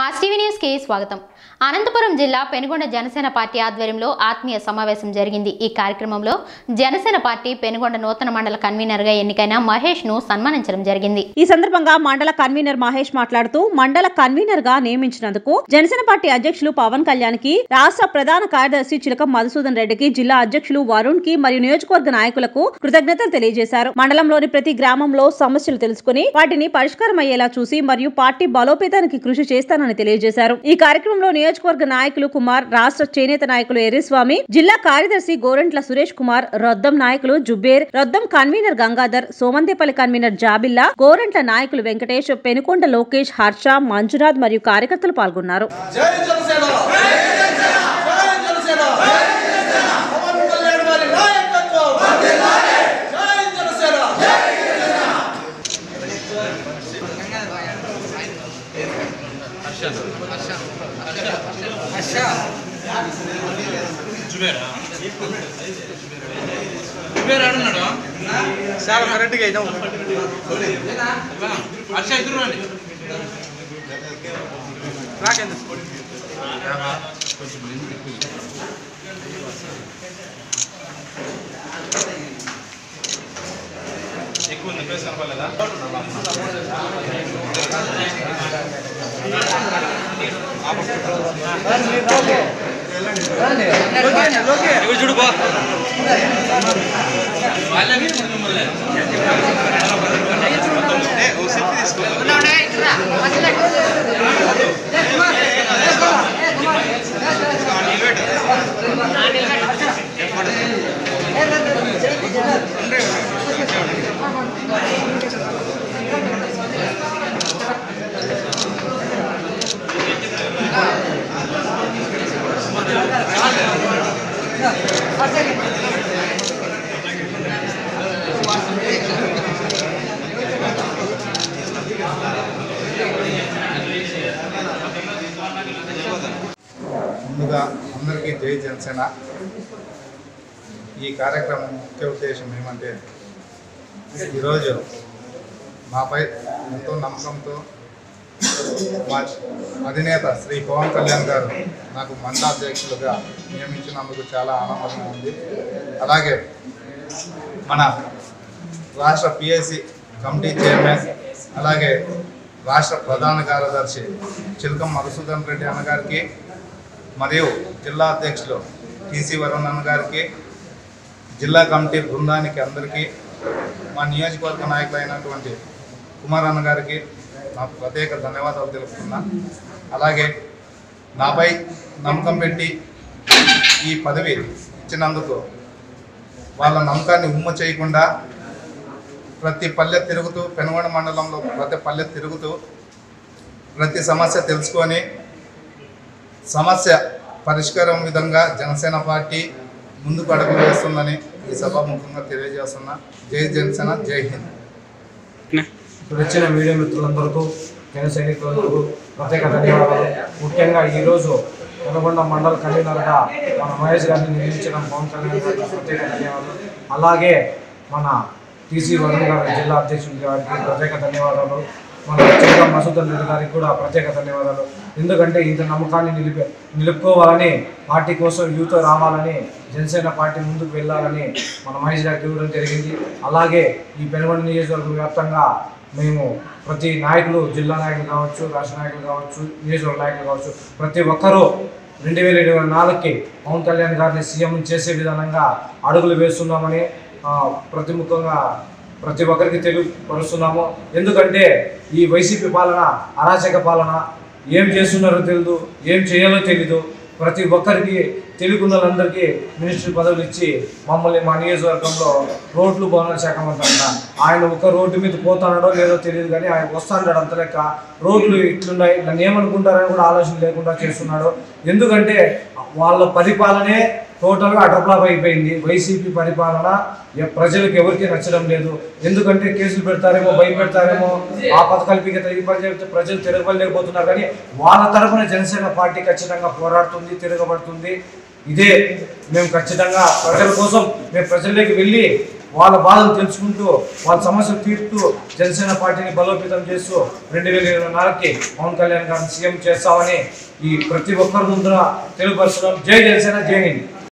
mass TV news కి స్వాగతం అనంతపురం జిల్లా పెనుగొండ జనసేన పార్టీ ఆధ్వర్యంలో ఆత్మీయ సమావేశం జరిగింది ఈ కార్యక్రమంలో జనసేన పార్టీ పెనుగొండ నూతన మండల కన్వీనర్ గా ఎన్నికైన మహేష్ ను సన్మానించడం జరిగింది ఈ సందర్భంగా మండల కన్వీనర్ మహేష్ మాట్లాడుతూ మండల కన్వీనర్ గా నియమించినందుకు జనసేన పార్టీ అధ్యక్షులు పవన్ కళ్యాణ్ కి రాష్ట్ర ప్రధాన కార్యదర్శి చిలకం మధుసూదన్ రెడ్డికి జిల్లా అధ్యక్షులు వరుణ్ కి మరియు నియోజకవర్గ నాయకులకు కృతజ్ఞతలు తెలియజేశారు మండలంలోని ప్రతి గ్రామంలో సమస్యలు తెలుసుకుని వాటిని పరిష్కారం అయ్యేలా చూసి మరియు పార్టీ బలోపేతానికి కృషి చేస్తానని తెలియజేశారు ఈ కార్యక్రమంలో నియోజకవర్గ నాయకులు కుమార్ రాష్ట్ర చేనేత నాయకులు ఎర్రిస్వామి జిల్లా కార్యదర్శి గోరంట్ల సురేష్ కుమార్ రొద్దం నాయకులు జుబేర్ రొద్దం కన్వీనర్ గంగాధర్ సోమందేపల్లి కన్వీనర్ జాబిల్లా గోరంట్ల నాయకులు వెంకటేష్ పెనుకొండ లోకేష్ హర్ష మంజునాథ్ మరియు కార్యకర్తలు పాల్గొన్నారు జై జనసేన జై జనసేన పవన్ కళ్యాణ్ గారి నాయకత్వం జై జనసేన చాలా కరెక్ట్గా అయినావు హర్ష ఇద్దరు రండి రాకేంద్ర ఎక్కువ ఉంది ప్లేస్ కనపడలేదా ఇక్కడ చూడు బా ఓ సెల్ఫీ తీసుకో ముందుగా అందరికీ జై జనసేన ఈ కార్యక్రమం ముఖ్య ఉద్దేశం ఏమంటే ఈరోజు మాపై ఎంతో నమ్మకంతో మా అధినేత శ్రీ పవన్ కళ్యాణ్ గారు నాకు మండలాధ్యక్షులుగా నియమించినందుకు చాలా ఆనందంగా ఉంది అలాగే మన రాష్ట్ర పిఎస్సి కమిటీ చైర్మన్ అలాగే రాష్ట్ర ప్రధాన కార్యదర్శి చిలకం మధుసూదన్ రెడ్డి అన్నగారికి మరియు జిల్లా అధ్యక్షులు టీసీ వరుణ్ అన్న గారికి జిల్లా కమిటీ బృందానికి అందరికీ మా నియోజకవర్గ నాయకులైనటువంటి కుమార్ అన్న గారికి నా ప్రత్యేక ధన్యవాదాలు తెలుపుతున్నా అలాగే నాపై నమ్మకం పెట్టి ఈ పదవి ఇచ్చినందుకు వాళ్ళ నమ్మకాన్ని ఉమ్మ చేయకుండా ప్రతి పల్లె తిరుగుతూ పెనుగొండ మండలంలో ప్రతి పల్లె తిరుగుతూ ప్రతి సమస్య తెలుసుకొని సమస్య పరిష్కారం విధంగా జనసేన పార్టీ ముందుకు అడుగులు వేస్తుందని ఈ సభాముఖంగా తెలియజేస్తున్నా జై జనసేన జై హింద్ ఇక్కడ వచ్చిన మీడియా మిత్రులందరికీ జన సైనికులందరికీ ప్రత్యేక ధన్యవాదాలు ముఖ్యంగా ఈరోజు నల్గొండ మండల కన్వీనర్గా మన మహేష్ గారిని నియమించిన పవన్ కళ్యాణ్ గారికి ప్రత్యేక ధన్యవాదాలు అలాగే మన టీసీ వరుణ్ గారి జిల్లా అధ్యక్షుడి గారికి ప్రత్యేక ధన్యవాదాలు మన చిలక మసూదన్ రెడ్డి గారికి కూడా ప్రత్యేక ధన్యవాదాలు ఎందుకంటే ఇంత నమ్మకాన్ని నిలిపే నిలుపుకోవాలని పార్టీ కోసం యూత్ రావాలని జనసేన పార్టీ ముందుకు వెళ్ళాలని మన మహేష్ గారికి ఇవ్వడం జరిగింది అలాగే ఈ పెనుగొండ నియోజకవర్గ వ్యాప్తంగా మేము ప్రతి నాయకులు జిల్లా నాయకులు కావచ్చు రాష్ట్ర నాయకులు కావచ్చు నియోజకవర్గ నాయకులు కావచ్చు ప్రతి ఒక్కరూ రెండు వేల ఇరవై నాలుగుకి పవన్ కళ్యాణ్ గారిని సీఎం చేసే విధానంగా అడుగులు వేస్తున్నామని ఆ, ప్రతి ముఖంగా ప్రతి ఒక్కరికి తెలియపరుస్తున్నాము ఎందుకంటే ఈ వైసీపీ పాలన అరాచక పాలన ఏం చేస్తున్నారో తెలియదు ఏం చేయాలో తెలీదు ప్రతి ఒక్కరికి తెలుగున్న వాళ్ళందరికీ మినిస్టర్ పదవులు ఇచ్చి మమ్మల్ని మా నియోజకవర్గంలో రోడ్లు భవనాల శాఖ మంత్రి అంట ఆయన ఒక రోడ్డు మీద పోతాడో లేదో తెలియదు కానీ ఆయన వస్తాడాడు అంత లెక్క రోడ్లు ఇట్లున్నాయి నన్ను ఏమనుకుంటారని కూడా ఆలోచన లేకుండా చేస్తున్నాడు ఎందుకంటే వాళ్ళ పరిపాలనే టోటల్గా అటర్ఫ్లాప్ అయిపోయింది వైసీపీ పరిపాలన ఎ- ప్రజలకు ఎవరికీ నచ్చడం లేదు ఎందుకంటే కేసులు పెడతారేమో భయపెడతారేమో ఆ పథకాలు పీకెత్త ఈ పని చెప్తే ప్రజలు తిరగలేకపోతున్నారు కానీ వాళ్ళ తరపున జనసేన పార్టీ ఖచ్చితంగా పోరాడుతుంది తిరగబడుతుంది ఇదే మేము ఖచ్చితంగా ప్రజల కోసం మేము ప్రజల్లోకి వెళ్ళి వాళ్ళ బాధలు తెలుసుకుంటూ వాళ్ళ సమస్యలు తీరుతూ జనసేన పార్టీని బలోపేతం చేస్తూ రెండు వేల ఇరవై నాలుగుకి పవన్ కళ్యాణ్ గారిని సీఎం చేస్తామని ఈ ప్రతి ఒక్కరి ముందున తెలియపరచడం జై జనసేన జై హింద్